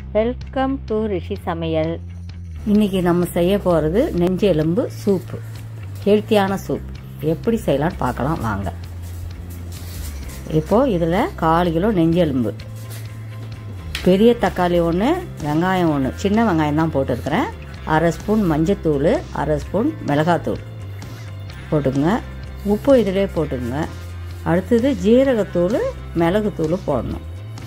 welcome to ரிஷி சமையல் இன்றைக்கி நம்ம செய்ய போகிறது நெஞ்சு எலும்பு சூப்பு ஹெல்த்தியான சூப் எப்படி செய்யலாம்னு பார்க்கலாம் வாங்க இப்போது இதில் கால் கிலோ நெஞ்சு எலும்பு பெரிய தக்காளி ஒன்று வெங்காயம் ஒன்று சின்ன வெங்காயம் தான் போட்டிருக்கிறேன் அரை ஸ்பூன் மஞ்சத்தூள் அரை ஸ்பூன் மிளகாத்தூள் போட்டுங்க உப்பு இதிலே போட்டுங்க அடுத்தது ஜீரகத்தூள் மிளகுத்தூள் போடணும்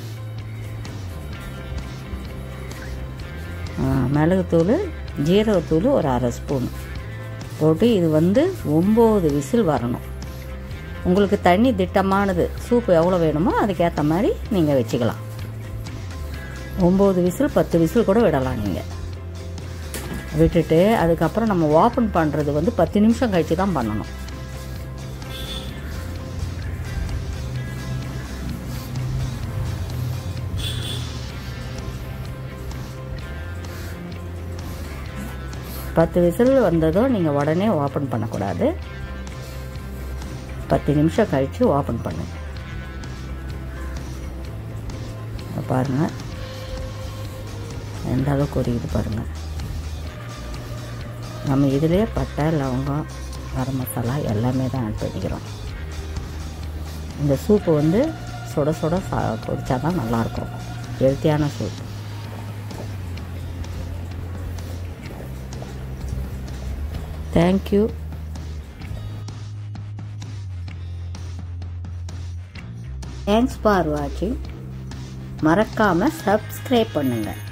மிளகுத்தூள் ஜீரகத்தூள் ஒரு அரை ஸ்பூன் போட்டு இது வந்து ஒம்பது விசில் வரணும் உங்களுக்கு தண்ணி திட்டமானது சூப்பு எவ்வளோ வேணுமோ அதுக்கேற்ற மாதிரி நீங்கள் வச்சுக்கலாம் ஒம்பது விசில் பத்து விசில் கூட விடலாம் நீங்கள் விட்டுட்டு அதுக்கப்புறம் நம்ம ஓப்பன் பண்ணுறது வந்து பத்து நிமிஷம் கழித்து தான் பண்ணணும் பத்து விசில் வந்ததும் நீங்கள் உடனே ஓப்பன் பண்ணக்கூடாது பத்து நிமிஷம் கழித்து ஓப்பன் பண்ணுங்க பாருங்கள் எந்த அளவுக்கு கொதிக்குது பாருங்கள் நம்ம இதிலே பட்டை லவங்கம் கரம் மசாலா எல்லாமே தான் ஆட் பண்ணிக்கிறோம் இந்த சூப்பு வந்து சுட சுட சா குடித்தா தான் நல்லாயிருக்கும் ஹெல்த்தியான சூப் தேங்க்யூ தேங்க்ஸ் ஃபார் வாட்சிங் மறக்காமல் சப்ஸ்கிரைப் பண்ணுங்கள்